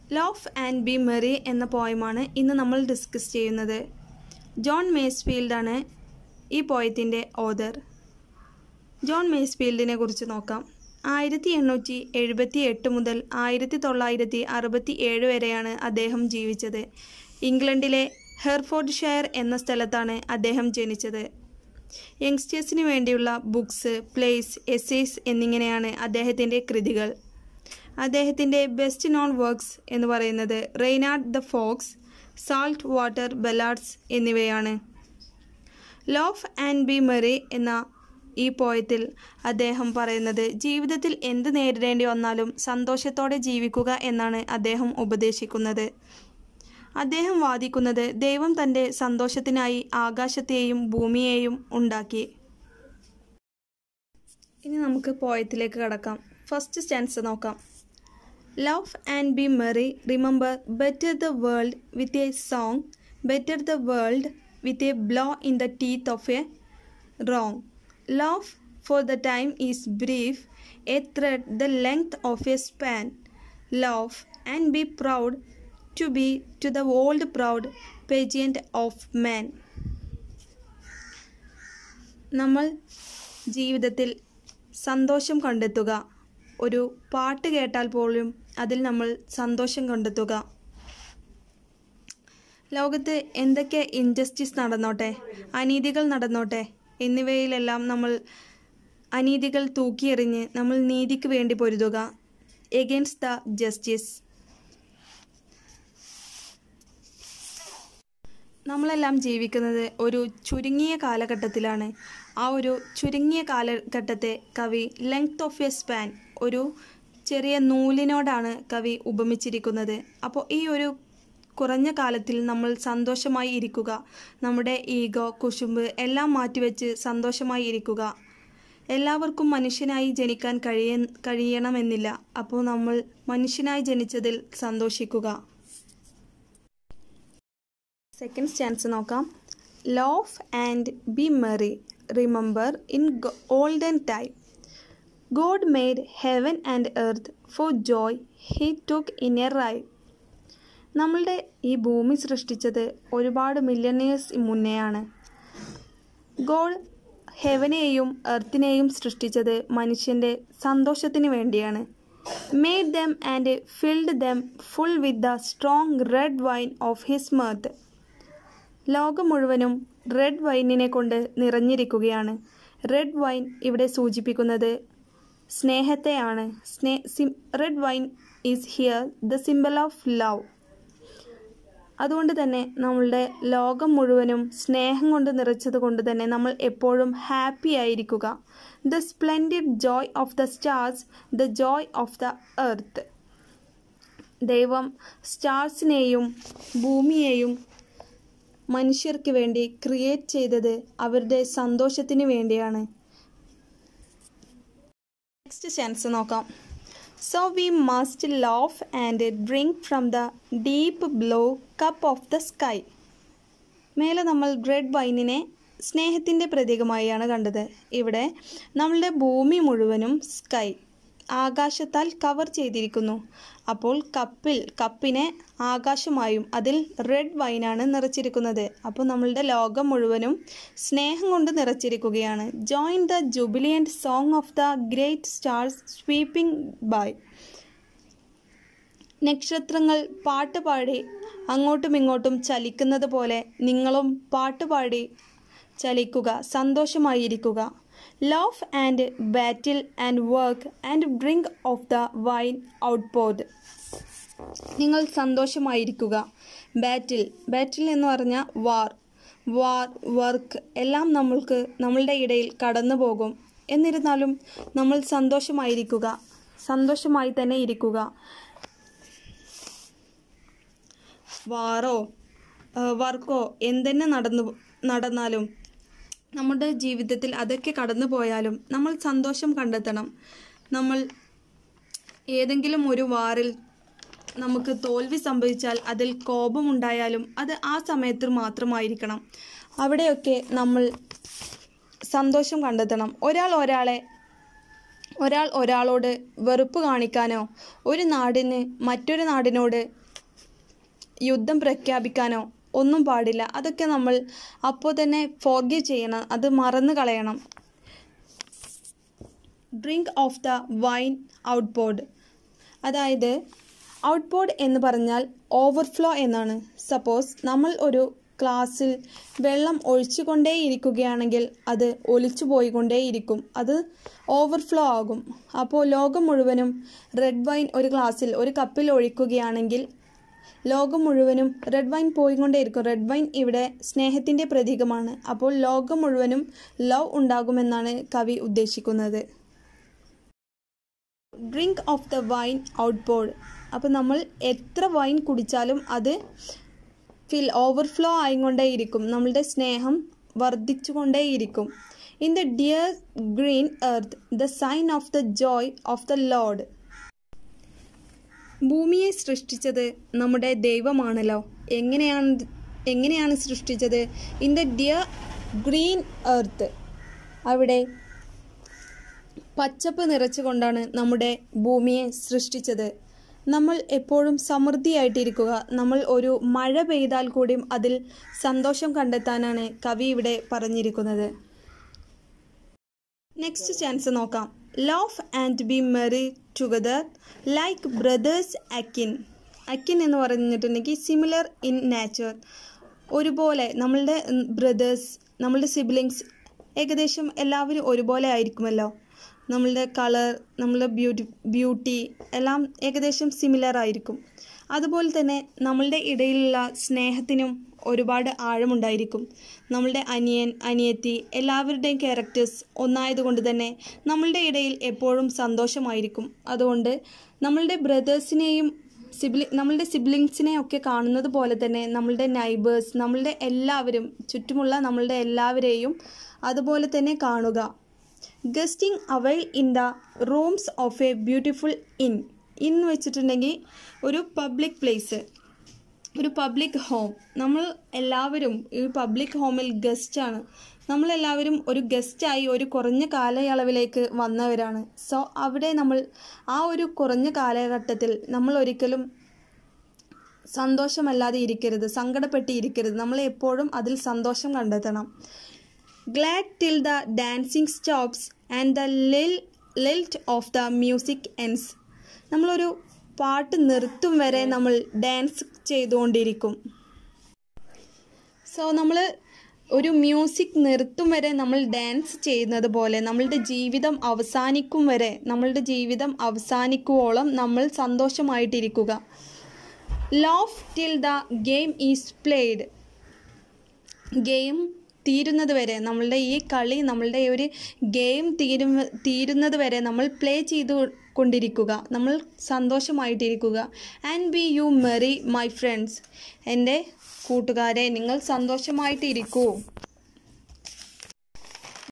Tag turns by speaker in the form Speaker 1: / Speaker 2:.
Speaker 1: Loaf and be Maria എന്ന പോയമാണ് ഇന്ന് നമ്മൾ ഡിസ്കസ് ചെയ്യുന്നത് ജോൺ മേസ്ഫീൽഡാണ് ഈ പോയത്തിൻ്റെ ഓതർ ജോൺ മേസ്ഫീൽഡിനെ കുറിച്ച് നോക്കാം ആയിരത്തി എണ്ണൂറ്റി എഴുപത്തി എട്ട് മുതൽ ആയിരത്തി തൊള്ളായിരത്തി അറുപത്തി ഏഴ് വരെയാണ് അദ്ദേഹം ജീവിച്ചത് ഇംഗ്ലണ്ടിലെ ഹെർഫോർഡ്ഷയർ എന്ന സ്ഥലത്താണ് അദ്ദേഹം ജനിച്ചത് യങ്സ്റ്റേഴ്സിന് വേണ്ടിയുള്ള ബുക്സ് പ്ലേസ് എസ്സേസ് എന്നിങ്ങനെയാണ് അദ്ദേഹത്തിൻ്റെ കൃതികൾ അദ്ദേഹത്തിൻ്റെ ബെസ്റ്റ് നോൺ വർക്ക്സ് എന്ന് പറയുന്നത് Reynard the fox salt water ballads എന്നിവയാണ് ലോഫ് ആൻഡ് ബി മെറി എന്ന ഈ പോയത്തിൽ അദ്ദേഹം പറയുന്നത് ജീവിതത്തിൽ എന്ത് നേരിടേണ്ടി വന്നാലും സന്തോഷത്തോടെ ജീവിക്കുക എന്നാണ് അദ്ദേഹം ഉപദേശിക്കുന്നത് അദ്ദേഹം വാദിക്കുന്നത് ദൈവം തൻ്റെ സന്തോഷത്തിനായി ആകാശത്തെയും ഭൂമിയെയും ഉണ്ടാക്കി ഇനി നമുക്ക് പോയത്തിലേക്ക് കടക്കാം ഫസ്റ്റ് സ്റ്റാൻസ് നോക്കാം love and be merry remember better the world with a song better the world with a blow in the teeth of a wrong. Love for the time is brief, a thread the length of a span. Love and be proud to be to the old proud pageant of man. നമ്മൾ ജീവിതത്തിൽ സന്തോഷം കണ്ടെത്തുക ഒരു പാട്ട് കേട്ടാൽ പോലും അതിൽ നമ്മൾ സന്തോഷം കണ്ടെത്തുക ലോകത്ത് എന്തൊക്കെ ഇൻജസ്റ്റിസ് നടന്നോട്ടെ അനീതികൾ നടന്നോട്ടെ എന്നിവയിലെല്ലാം നമ്മൾ അനീതികൾ തൂക്കിയെറിഞ്ഞ് നമ്മൾ നീതിക്ക് വേണ്ടി പൊരുതുക എഗൻസ്റ്റ് ദ ജസ്റ്റിസ് നമ്മളെല്ലാം ജീവിക്കുന്നത് ഒരു ചുരുങ്ങിയ കാലഘട്ടത്തിലാണ് ആ ഒരു ചുരുങ്ങിയ കാലഘട്ടത്തെ കവി ലെങ്ത് ഓഫ് എ സ്പാൻ ഒരു ചെറിയ നൂലിനോടാണ് കവി ഉപമിച്ചിരിക്കുന്നത് അപ്പോൾ ഈ ഒരു കുറഞ്ഞ കാലത്തിൽ നമ്മൾ സന്തോഷമായി ഇരിക്കുക നമ്മുടെ ഈഗോ കുശുമ്പ് എല്ലാം മാറ്റിവെച്ച് സന്തോഷമായി ഇരിക്കുക എല്ലാവർക്കും മനുഷ്യനായി ജനിക്കാൻ കഴിയ കഴിയണമെന്നില്ല അപ്പോൾ നമ്മൾ മനുഷ്യനായി ജനിച്ചതിൽ സന്തോഷിക്കുക സെക്കൻഡ് ചാൻസ് നോക്കാം laugh and be merry remember in olden time God made heaven and earth for joy he took in a ride നമ്മളുടെ ഈ ഭൂമി സൃഷ്ടിച്ചത് ഒരുപാട് മില്യണിയേഴ്സ് മുന്നെയാണ് ഗോഡ് ഹെവനെയും എർത്തിനെയും സൃഷ്ടിച്ചത് മനുഷ്യൻ്റെ സന്തോഷത്തിന് വേണ്ടിയാണ് made them and filled them full with the strong red wine of his mirth ലോകം മുഴുവനും റെഡ് വൈനിനെ കൊണ്ട് നിറഞ്ഞിരിക്കുകയാണ് റെഡ് വൈൻ ഇവിടെ സൂചിപ്പിക്കുന്നത് സ്നേഹത്തെയാണ് സ്നേ സിം red wine is here the symbol of love അതുകൊണ്ട് തന്നെ നമ്മളുടെ ലോകം മുഴുവനും സ്നേഹം കൊണ്ട് നിറച്ചത് കൊണ്ട് തന്നെ നമ്മൾ എപ്പോഴും ഹാപ്പി ആയിരിക്കുക the splendid joy of the stars the joy of the earth ദൈവം സ്റ്റാർസിനെയും ഭൂമിയെയും മനുഷ്യർക്ക് വേണ്ടി ക്രിയേറ്റ് ചെയ്തത് അവരുടെ സന്തോഷത്തിന് വേണ്ടിയാണ് നെക്സ്റ്റ് ചാൻസ് നോക്കാം so we must laugh and drink from the deep blue cup of the sky മേലെ നമ്മൾ റെഡ് വൈനിനെ സ്നേഹത്തിൻ്റെ പ്രതീകമായാണ് കണ്ടത് ഇവിടെ നമ്മളുടെ ഭൂമി മുഴുവനും സ്കൈ ആകാശത്താൽ കവർ ചെയ്തിരിക്കുന്നു അപ്പോൾ കപ്പിൽ കപ്പിനെ ആകാശമായും അതിൽ റെഡ് വൈനാണ് നിറച്ചിരിക്കുന്നത് അപ്പോൾ നമ്മളുടെ ലോകം മുഴുവനും സ്നേഹം കൊണ്ട് നിറച്ചിരിക്കുകയാണ് join the jubilant song of the great stars sweeping by നക്ഷത്രങ്ങൾ പാട്ടുപാടി അങ്ങോട്ടും ഇങ്ങോട്ടും ചലിക്കുന്നത് പോലെ നിങ്ങളും പാട്ടുപാടി ചലിക്കുക സന്തോഷമായിരിക്കുക love and battle and work and drink of the wine outpoured നിങ്ങൾ സന്തോഷമായിരിക്കുക ബാറ്റിൽ ബാറ്റിൽ എന്ന് പറഞ്ഞാൽ വാർ വാർ വർക്ക് എല്ലാം നമ്മൾക്ക് നമ്മളുടെ ഇടയിൽ കടന്നു പോകും എന്നിരുന്നാലും നമ്മൾ സന്തോഷമായിരിക്കുക സന്തോഷമായി തന്നെ ഇരിക്കുക വാറോ വർക്കോ എന്തെന്നെ നടന്നു നടന്നാലും നമ്മുടെ ജീവിതത്തിൽ അതൊക്കെ കടന്നു പോയാലും നമ്മൾ സന്തോഷം കണ്ടെത്തണം നമ്മൾ ഏതെങ്കിലും ഒരു വാറിൽ നമുക്ക് തോൽവി സംഭവിച്ചാൽ അതിൽ കോപമുണ്ടായാലും അത് ആ സമയത്ത് മാത്രമായിരിക്കണം അവിടെയൊക്കെ നമ്മൾ സന്തോഷം കണ്ടെത്തണം ഒരാൾ ഒരാളെ ഒരാൾ ഒരാളോട് വെറുപ്പ് കാണിക്കാനോ ഒരു നാടിന് മറ്റൊരു നാടിനോട് യുദ്ധം പ്രഖ്യാപിക്കാനോ ഒന്നും പാടില്ല അതൊക്കെ നമ്മൾ അപ്പോൾ തന്നെ ഫോർഗീവ് ചെയ്യണം അത് മറന്നു കളയണം drink of the wine outpoured അതായത് ഔട്ട്ബോർഡ് എന്ന് പറഞ്ഞാൽ ഓവർഫ്ലോ എന്നാണ് സപ്പോസ് നമ്മൾ ഒരു ഗ്ലാസ്സിൽ വെള്ളം ഒഴിച്ചുകൊണ്ടേയിരിക്കുകയാണെങ്കിൽ അത് ഒലിച്ചു പോയിക്കൊണ്ടേയിരിക്കും അത് ഓവർഫ്ലോ ആകും അപ്പോൾ ലോകം മുഴുവനും റെഡ് വൈൻ ഒരു ഗ്ലാസ്സിൽ ഒരു കപ്പിൽ ഒഴിക്കുകയാണെങ്കിൽ ലോകം മുഴുവനും റെഡ് വൈൻ പോയിക്കൊണ്ടേയിരിക്കും റെഡ് വൈൻ ഇവിടെ സ്നേഹത്തിൻ്റെ പ്രതീകമാണ് അപ്പോൾ ലോകം മുഴുവനും ലവ് ഉണ്ടാകുമെന്നാണ് കവി ഉദ്ദേശിക്കുന്നത് drink of the wine outpoured അപ്പോൾ നമ്മൾ എത്ര വൈൻ കുടിച്ചാലും അത് ഫിൽ ഓവർഫ്ലോ ആയിക്കൊണ്ടേയിരിക്കും നമ്മളുടെ സ്നേഹം വർദ്ധിച്ചുകൊണ്ടേയിരിക്കും in the dear green earth the sign of the joy of the lord ഭൂമിയെ സൃഷ്ടിച്ചത് നമ്മുടെ ദൈവമാണല്ലോ എങ്ങനെയാണ് എങ്ങനെയാണ് സൃഷ്ടിച്ചത് in the dear green earth അവിടെ പച്ചപ്പ് നിറച്ചുകൊണ്ടാണ് നമ്മുടെ ഭൂമിയെ സൃഷ്ടിച്ചത് നമ്മൾ എപ്പോഴും സമൃദ്ധിയായിട്ടിരിക്കുക നമ്മൾ ഒരു മഴ പെയ്താൽ കൂടിയും അതിൽ സന്തോഷം കണ്ടെത്താനാണ് കവി ഇവിടെ പറഞ്ഞിരിക്കുന്നത് നെക്സ്റ്റ് ചാൻസ് നോക്കാം love and be merry together like brothers akin akin എന്ന് പറഞ്ഞിട്ടുണ്ടെങ്കിൽ സിമിലർ ഇൻ നാച്ചർ ഒരുപോലെ നമ്മളുടെ ബ്രദേഴ്സ് നമ്മളുടെ സിബ്ലിങ്സ് ഏകദേശം എല്ലാവരും ഒരുപോലെ ആയിരിക്കുമല്ലോ നമ്മളുടെ കളർ നമ്മളുടെ ബ്യൂട്ടി ബ്യൂട്ടി എല്ലാം ഏകദേശം സിമിലർ ആയിരിക്കും അതുപോലെ തന്നെ നമ്മളുടെ ഇടയിലുള്ള സ്നേഹത്തിനും ഒരുപാട് ആഴമുണ്ടായിരിക്കും നമ്മളുടെ അനിയൻ അനിയത്തി എല്ലാവരുടെയും ക്യാരക്ടേഴ്സ് ഒന്നായതുകൊണ്ട് തന്നെ നമ്മളുടെ ഇടയിൽ എപ്പോഴും സന്തോഷമായിരിക്കും അതുകൊണ്ട് നമ്മളുടെ ബ്രദേഴ്സിനെയും സിബ്ലി നമ്മളുടെ സിബ്ലിങ്സിനെ ഒക്കെ കാണുന്നത് പോലെ തന്നെ നമ്മളുടെ നൈബേഴ്സ് നമ്മളുടെ എല്ലാവരും ചുറ്റുമുള്ള നമ്മളുടെ എല്ലാവരെയും അതുപോലെ തന്നെ കാണുക guesting awhile in the rooms of a beautiful inn inn വെച്ചിട്ടുണ്ടെങ്കിൽ ഒരു പബ്ലിക് പ്ലേസ് ഒരു പബ്ലിക് ഹോം നമ്മൾ എല്ലാവരും ഈ പബ്ലിക് ഹോമിൽ ഗസ്റ്റാണ് നമ്മളെല്ലാവരും ഒരു ഗസ്റ്റായി ഒരു കുറഞ്ഞ കാലയളവിലേക്ക് വന്നവരാണ് സോ അവിടെ നമ്മൾ ആ ഒരു കുറഞ്ഞ കാലഘട്ടത്തിൽ നമ്മൾ ഒരിക്കലും സന്തോഷമല്ലാതെ ഇരിക്കരുത് സങ്കടപ്പെട്ട് ഇരിക്കരുത് നമ്മൾ എപ്പോഴും അതിൽ സന്തോഷം കണ്ടെത്തണം glad till the dancing stops and the lil lilt of the music ends നമ്മളൊരു പാട്ട് നിർത്തും വരെ നമ്മൾ ഡാൻസ് ചെയ്തുകൊണ്ടിരിക്കും സോ നമ്മൾ ഒരു മ്യൂസിക് നിർത്തും വരെ നമ്മൾ ഡാൻസ് ചെയ്യുന്നത് പോലെ നമ്മളുടെ ജീവിതം അവസാനിക്കും വരെ നമ്മളുടെ ജീവിതം അവസാനിക്കുവോളം നമ്മൾ സന്തോഷമായിട്ടിരിക്കുക laugh till the game is played game തീരുന്നത് വരെ നമ്മളുടെ ഈ കളി നമ്മളുടെ ഒരു ഗെയിം തീരും തീരുന്നത് വരെ നമ്മൾ പ്ലേ ചെയ്തു കൊണ്ടിരിക്കുക നമ്മൾ സന്തോഷമായിട്ടിരിക്കുക and be you merry my friends എൻ്റെ കൂട്ടുകാരെ നിങ്ങൾ സന്തോഷമായിട്ടിരിക്കൂ